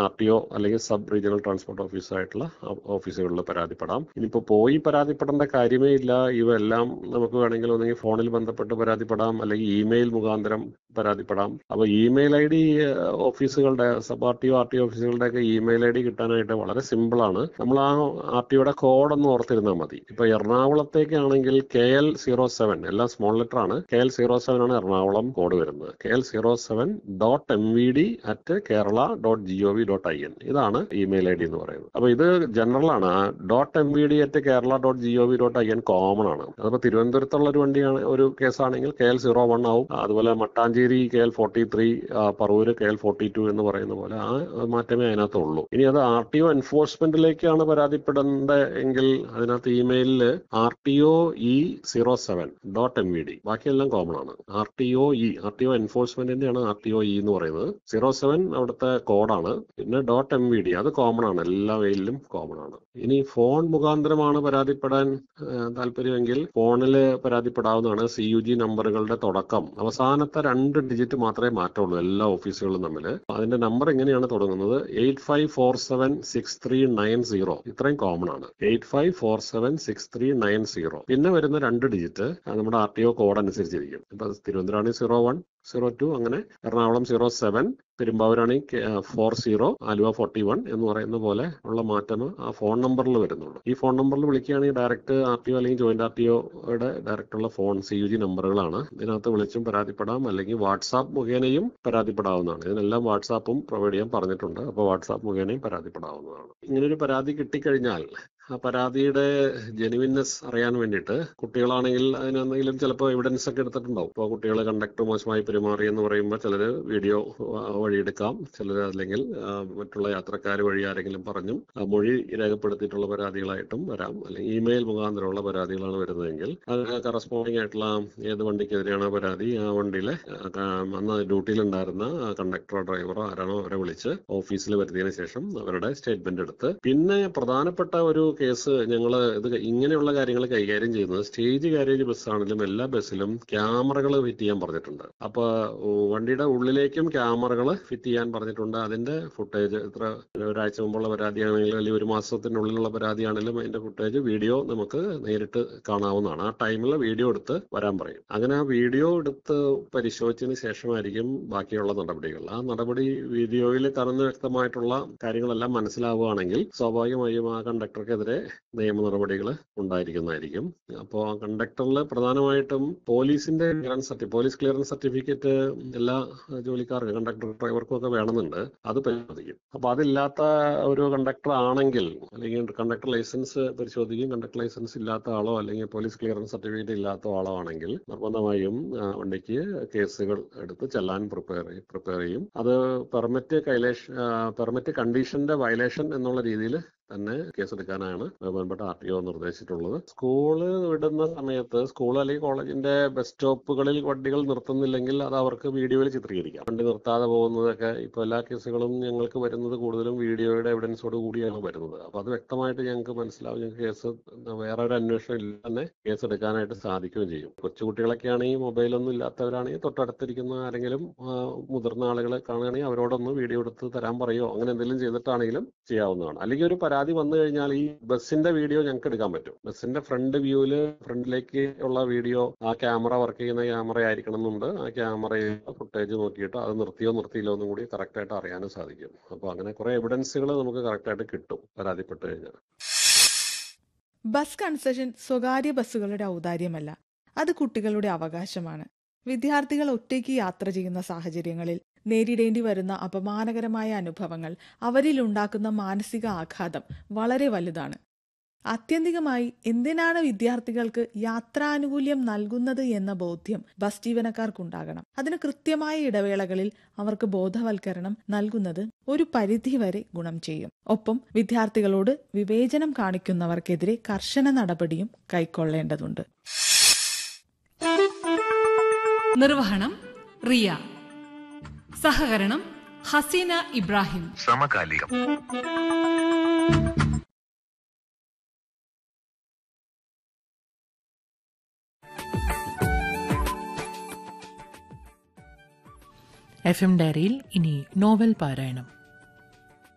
R T O അല്ലെങ്കിൽ sub regional transport ഓഫീസായിട്ടുള്ള ഓഫീസുകളിൽ പരാതിപ്പെടാം ഇനിയിപ്പോൾ പോയി പരാതിപ്പെടേണ്ട കാര്യമേ ഇല്ല ഇവയെല്ലാം നമുക്ക് വേണമെങ്കിൽ ഒന്നെങ്കിൽ ഫോണിൽ ബന്ധപ്പെട്ട് പരാതിപ്പെടാം അല്ലെങ്കിൽ ഇമെയിൽ മുഖാന്തരം പരാതിപ്പെടാം അപ്പോൾ ഇമെയിൽ ഐ ഡി ഓഫീസുകളുടെ sub R T O R T ഓഫീസുകളുടെ ഒക്കെ ഇമെയിൽ ഐ ഡി കിട്ടാനായിട്ട് വളരെ സിമ്പിളാണ് നമ്മൾ ആ ആർ ടി ഒയുടെ കോഡ് ഒന്ന് ഓർത്തിരുന്നാൽ മതി ഇപ്പൊ എറണാകുളത്തേക്കാണെങ്കിൽ കെ എൽ സീറോ സെവൻ എല്ലാം സ്മോൾ ലെറ്റർ ആണ് കെ എൽ സീറോ സെവൻ ആണ് എറണാകുളം കോഡ് വരുന്നത് K L zero seven dot M V D at Kerala dot G O V dot I N ഇതാണ് ഇമെയിൽ ഐ ഡി എന്ന് പറയുന്നത് അപ്പൊ ഇത് ജനറൽ ആണ് dot M V D at Kerala dot G O V dot I N common ആണ് അതിപ്പോ തിരുവനന്തപുരത്തുള്ള ഒരു വണ്ടിയാണ് ഒരു കേസാണെങ്കിൽ കെ എൽ സീറോ വൺ ആവും അതുപോലെ Mattancherry K L forty three Paravur K L forty two എന്ന് പറയുന്ന പോലെ ആ മാറ്റമേ അതിനകത്തുള്ളൂ ഇനി അത് ആർ ടി ഒ എൻഫോഴ്സ്മെന്റിലേക്കാണ് പരാതിപ്പെടേണ്ടത് എങ്കിൽ അതിനകത്ത് ഇമെയിലിൽ R T O E zero seven dot M V D ബാക്കിയെല്ലാം കോമൺ ആണ് R T O E R T O എൻഫോഴ്സ്മെന്റിന്റെയാണ് ആർ ടി ഒ ഇ എന്ന് പറയുന്നത് സീറോ സെവൻ അവിടുത്തെ കോഡാണ് പിന്നെ ഡോട്ട് എം വി ഡി അത് കോമൺ ആണ് എല്ലാ മെയിലിലും കോമൺ ആണ് ഇനി ഫോൺ മുഖാന്തരമാണ് പരാതിപ്പെടാൻ ഏഹ്, താല്പര്യമെങ്കിൽ ഫോണിൽ പരാതിപ്പെടാവുന്നതാണ് സി യു ജി നമ്പറുകളുടെ തുടക്കം അവസാനത്തെ രണ്ട് ഡിജിറ്റ് മാത്രമേ മാറ്റമുള്ളൂ എല്ലാ ഓഫീസുകളും തമ്മിൽ അതിന്റെ നമ്പർ എങ്ങനെയാണ് തുടങ്ങുന്നത് eight five four seven six three nine zero ഇത്രയും കോമൺ ആണ് eight five four seven six three nine zero പിന്നെ വരുന്ന രണ്ട് ഡിജിറ്റ് നമ്മുടെ ആർ ടി ഒ കോഡ് അനുസരിച്ചിരിക്കും ഇപ്പൊ Thiruvananthapuram zero one zero two അങ്ങനെ എറണാകുളം സീറോ സെവൻ പെരുമ്പാവൂരാണെങ്കിൽ four zero Aluva forty one എന്ന് പറയുന്ന പോലെ ഉള്ള മാറ്റം ആ ഫോൺ നമ്പറിൽ വരുന്നുള്ളൂ ഈ ഫോൺ നമ്പറിൽ വിളിക്കുകയാണെങ്കിൽ ഡയറക്റ്റ് ആർ ടി ഒ അല്ലെങ്കിൽ ജോയിന്റ് ആർ ടി ഒയുടെ ഡയറക്റ്റ് ഉള്ള ഫോൺ സി യു ജി നമ്പറുകളാണ് ഇതിനകത്ത് വിളിച്ചും പരാതിപ്പെടാം അല്ലെങ്കിൽ വാട്സാപ്പ് മുഖേനയും പരാതിപ്പെടാവുന്നതാണ് ഇതിനെല്ലാം വാട്സാപ്പും പ്രൊവൈഡ് ചെയ്യാൻ പറഞ്ഞിട്ടുണ്ട് അപ്പോൾ വാട്സാപ്പ് മുഖേനയും പരാതിപ്പെടാവുന്നതാണ് ഇങ്ങനൊരു പരാതി കിട്ടിക്കഴിഞ്ഞാൽ ആ പരാതിയുടെ ജെനുവിനെസ് അറിയാൻ വേണ്ടിയിട്ട് കുട്ടികളാണെങ്കിൽ അതിനെന്തെങ്കിലും ചിലപ്പോൾ എവിഡൻസ് ഒക്കെ എടുത്തിട്ടുണ്ടാവും ഇപ്പോൾ കുട്ടികൾ കണ്ടക്ടർ മോശമായി പെരുമാറി എന്ന് പറയുമ്പോൾ ചിലർ വീഡിയോ വഴിയെടുക്കാം ചിലർ അല്ലെങ്കിൽ ആ, മറ്റുള്ള യാത്രക്കാർ വഴി ആരെങ്കിലും പറഞ്ഞും ആ, മൊഴി രേഖപ്പെടുത്തിയിട്ടുള്ള പരാതികളായിട്ടും വരാം അല്ലെങ്കിൽ ഇമെയിൽ മുഖാന്തരമുള്ള പരാതികളാണ് വരുന്നതെങ്കിൽ അതിന് കറസ്പോണ്ടിങ് ആയിട്ടുള്ള ഏത് വണ്ടിക്കെതിരെയാണോ പരാതി ആ വണ്ടിയിലെ ആ, ക- അന്ന് ഡ്യൂട്ടിയിലുണ്ടായിരുന്ന കണ്ടക്ടറോ ഡ്രൈവറോ ആരാണോ അവരെ വിളിച്ച് ഓഫീസിൽ വരുത്തിയതിനു ശേഷം അവരുടെ സ്റ്റേറ്റ്മെന്റ് എടുത്ത് പിന്നെ പ്രധാനപ്പെട്ട ഒരു കേസ് ഞങ്ങൾ ഇത് ഇങ്ങനെയുള്ള കാര്യങ്ങൾ കൈകാര്യം ചെയ്യുന്നത് സ്റ്റേജ് കാരേജ് ബസ്സാണെങ്കിലും എല്ലാ ബസ്സിലും ക്യാമറകൾ ഫിറ്റ് ചെയ്യാൻ പറഞ്ഞിട്ടുണ്ട് അപ്പൊ ഉ, വണ്ടിയുടെ ഉള്ളിലേക്കും ക്യാമറകൾ ഫിറ്റ് ചെയ്യാൻ പറഞ്ഞിട്ടുണ്ട് അതിന്റെ ഫുട്ടേജ് ഇത്ര ഒരാഴ്ച മുമ്പുള്ള പരാതിയാണെങ്കിലും അല്ലെങ്കിൽ ഒരു മാസത്തിനുള്ളിലുള്ള പരാതിയാണെങ്കിലും അതിന്റെ ഫുട്ടേജ് വീഡിയോ നമുക്ക് നേരിട്ട് കാണാവുന്നതാണ് ആ ടൈമിൽ വീഡിയോ എടുത്ത് വരാൻ പറയും അങ്ങനെ ആ വീഡിയോ എടുത്ത് പരിശോധിച്ചതിന് ശേഷമായിരിക്കും ബാക്കിയുള്ള നടപടികൾ ആ നടപടി വീഡിയോയിൽ കാണുന്ന വ്യക്തമായിട്ടുള്ള കാര്യങ്ങളെല്ലാം മനസ്സിലാവുകയാണെങ്കിൽ സ്വാഭാവികമായും ആ കണ്ടക്ടർക്കെതിരെ നിയമ നടപടികൾ ഉണ്ടായിരിക്കുന്നതായിരിക്കും അപ്പോൾ ആ കണ്ടക്ടറിൽ പ്രധാനമായിട്ടും പോലീസിന്റെ ക്ലിയറൻസ് സർട്ടി പോലീസ് ക്ലിയറൻസ് സർട്ടിഫിക്കറ്റ് എല്ലാ ജോലിക്കാർക്കും കണ്ടക്ടർ ഡ്രൈവർക്കും ഒക്കെ വേണമെന്നുണ്ട് അത് പരിശോധിക്കും അപ്പൊ അതില്ലാത്ത ഒരു കണ്ടക്ടർ ആണെങ്കിൽ അല്ലെങ്കിൽ കണ്ടക്ടർ ലൈസൻസ് പരിശോധിക്കും കണ്ടക്ടർ ലൈസൻസ് ഇല്ലാത്ത ആളോ അല്ലെങ്കിൽ പോലീസ് ക്ലിയറൻസ് സർട്ടിഫിക്കറ്റ് ഇല്ലാത്ത ആളോ ആണെങ്കിൽ നിർബന്ധമായും ആ, വണ്ടിക്ക് കേസുകൾ എടുത്ത് ചെല്ലാൻ പ്രിപ്പയർ പ്രിപ്പയർ ചെയ്യും അത് പെർമിറ്റ് കൈലേഷ് പെർമിറ്റ് കണ്ടീഷന്റെ വയലേഷൻ എന്നുള്ള രീതിയിൽ തന്നെ കേസെടുക്കാനാണ് ബഹുമാനപ്പെട്ട ആർ ടി ഒ നിർദ്ദേശിച്ചിട്ടുള്ളത് സ്കൂള് വിടുന്ന സമയത്ത് സ്കൂൾ അല്ലെങ്കിൽ കോളേജിന്റെ ബസ് സ്റ്റോപ്പുകളിൽ വണ്ടികൾ നിർത്തുന്നില്ലെങ്കിൽ അത് അവർക്ക് വീഡിയോയിൽ ചിത്രീകരിക്കാം വണ്ടി നിർത്താതെ പോകുന്നതൊക്കെ ഇപ്പൊ എല്ലാ കേസുകളും ഞങ്ങൾക്ക് വരുന്നത് കൂടുതലും വീഡിയോയുടെ എവിഡൻസോട് കൂടിയാണ് വരുന്നത് അപ്പൊ അത് വ്യക്തമായിട്ട് ഞങ്ങൾക്ക് മനസ്സിലാവും ഞങ്ങൾക്ക് കേസ് വേറെ ഒരു അന്വേഷണം ഇല്ലാതെ തന്നെ കേസ് എടുക്കാനായിട്ട് സാധിക്കുകയും ചെയ്യും കൊച്ചുകുട്ടികളൊക്കെ ആണെങ്കിൽ മൊബൈലൊന്നും ഇല്ലാത്തവരാണെങ്കിൽ തൊട്ടടുത്തിരിക്കുന്ന ആരെങ്കിലും ആ, മുതിർന്ന ആളുകളെ കാണുകയാണെങ്കിൽ അവരോടൊന്ന് വീഡിയോ എടുത്ത് തരാൻ പറയുമോ അങ്ങനെ എന്തെങ്കിലും ചെയ്തിട്ടാണെങ്കിലും ചെയ്യാവുന്നതാണ് അല്ലെങ്കിൽ ഒരു പരാതി വന്നു കഴിഞ്ഞാൽ ഈ ബസ്സിന്റെ വീഡിയോ ഞങ്ങൾക്ക് എടുക്കാൻ പറ്റും ബസ്സിന്റെ ഫ്രണ്ട് വ്യൂവില് ഫ്രണ്ടിലേക്ക് ഉള്ള വീഡിയോ ആ ക്യാമറ വർക്ക് ചെയ്യുന്ന ക്യാമറ ആയിരിക്കണം എന്നുണ്ട് ആ ക്യാമറയിൽ ഫുട്ടേജ് നോക്കിയിട്ട് അത് നിർത്തിയോ നിർത്തിയില്ലോ എന്നും കൂടി കറക്റ്റ് ആയിട്ട് അറിയാനും സാധിക്കും അപ്പൊ അങ്ങനെ കുറെ എവിഡൻസുകൾ നമുക്ക് കറക്റ്റ് ആയിട്ട് കിട്ടും പരാതിപ്പെട്ട് കഴിഞ്ഞാൽ ബസ് കൺസെഷൻ സ്വകാര്യ ബസ്സുകളുടെ ഔദാര്യമല്ല അത് കുട്ടികളുടെ അവകാശമാണ് വിദ്യാർത്ഥികൾ ഒറ്റയ്ക്ക് യാത്ര ചെയ്യുന്ന സാഹചര്യങ്ങളിൽ നേരിടേണ്ടി വരുന്ന അപമാനകരമായ അനുഭവങ്ങൾ അവരിൽ ഉണ്ടാക്കുന്ന മാനസിക ആഘാതം വളരെ വലുതാണ് ആത്യന്തികമായി എന്തിനാണ് വിദ്യാർത്ഥികൾക്ക് യാത്രാനുകൂല്യം നൽകുന്നത് എന്ന ബോധ്യം ബസ് ജീവനക്കാർക്കുണ്ടാകണം അതിന് കൃത്യമായ ഇടവേളകളിൽ അവർക്ക് ബോധവൽക്കരണം നൽകുന്നത് ഒരു പരിധിവരെ ഗുണം ചെയ്യും ഒപ്പം വിദ്യാർത്ഥികളോട് വിവേചനം കാണിക്കുന്നവർക്കെതിരെ കർശന നടപടിയും കൈക്കൊള്ളേണ്ടതുണ്ട് നിർവഹണം റിയ സഹകരണം ഹസീന ഇബ്രാഹിം സമകാലികം എഫ് എം ഡയറിയിൽ ഇനി നോവൽ പാരായണം